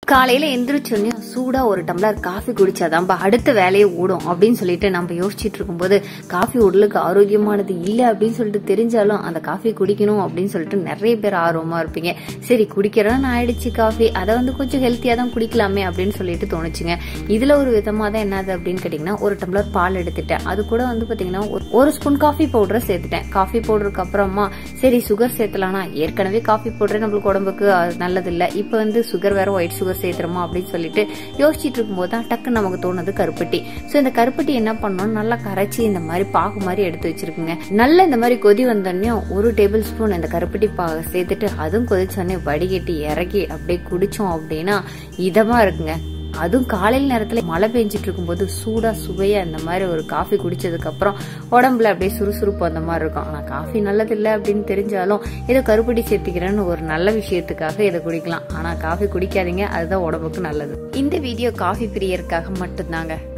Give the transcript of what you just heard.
காலையில எந்திரிச்சோன்னே சூடா ஒரு டம்ளர் காஃபி குடிச்சாதான்பா அடுத்த வேலையை ஓடும் அப்படின்னு சொல்லிட்டு நம்ம யோசிச்சுட்டு இருக்கும்போது காஃபி உடலுக்கு ஆரோக்கியமானது இல்ல அப்படின்னு சொல்லிட்டு தெரிஞ்சாலும் அந்த காஃபி குடிக்கணும் அப்படின்னு சொல்லிட்டு நிறைய பேர் ஆர்வமா இருப்பீங்க சரி குடிக்கிறோன்னு ஆயிடுச்சு காஃபி அதை வந்து கொஞ்சம் ஹெல்த்தியா தான் குடிக்கலாமே அப்படின்னு சொல்லிட்டு தோணுச்சுங்க இதுல ஒரு விதமா தான் என்னது அப்படின்னு கேட்டீங்கன்னா ஒரு டம்ளர் பால் எடுத்துட்டேன் அது கூட வந்து பாத்தீங்கன்னா ஒரு- ஒரு ஸ்பூன் காஃபி பவுடரை சேர்த்துட்டேன் காஃபி பவுடருக்கு அப்புறமா சரி சுகர் சேர்த்தலாம்னா ஏற்கனவே காஃபி பவுடரே நம்மளுக்கு உடம்புக்கு நல்லது இல்ல இப்ப வந்து சுகர் வேற ஒயிட் சுகர் சேர்த்துறோமா அப்படின்னு சொல்லிட்டு யோசிச்சுட்டு இருக்கும்போது தான் டக்கு நமக்கு தோணுது கருப்பட்டி சோ இந்த கருப்பட்டி என்ன பண்ணணும் நல்லா கரைச்சி இந்த மாதிரி பாகு மாதிரி எடுத்து வச்சிருக்குங்க நல்ல இந்த மாதிரி கொதி வந்தோடனே ஒரு டேபிள் ஸ்பூன் இந்த கருப்பட்டி பாகு சேர்த்துட்டு அதுவும் கொதிச்சோடனே வடிகட்டி இறக்கி அப்படியே குடிச்சோம் அப்படின்னா இதமா இருக்குங்க அதுவும் காலையில் நேரத்துல மழை பெஞ்சிட்டு இருக்கும்போது சூடா சுவையா இந்த மாதிரி ஒரு காஃபி குடிச்சதுக்கு அப்புறம் உடம்புல அப்படியே சுறுசுறுப்பு அந்த மாதிரி இருக்கும் ஆனா காஃபி நல்லது இல்ல அப்படின்னு தெரிஞ்சாலும் ஏதோ கருப்பட்டி சேர்த்துக்கிறேன்னு ஒரு நல்ல விஷயத்துக்காக இதை குடிக்கலாம் ஆனா காஃபி குடிக்காதீங்க அதுதான் உடம்புக்கு நல்லது இந்த வீடியோ காஃபி பிரியருக்காக மட்டும்தாங்க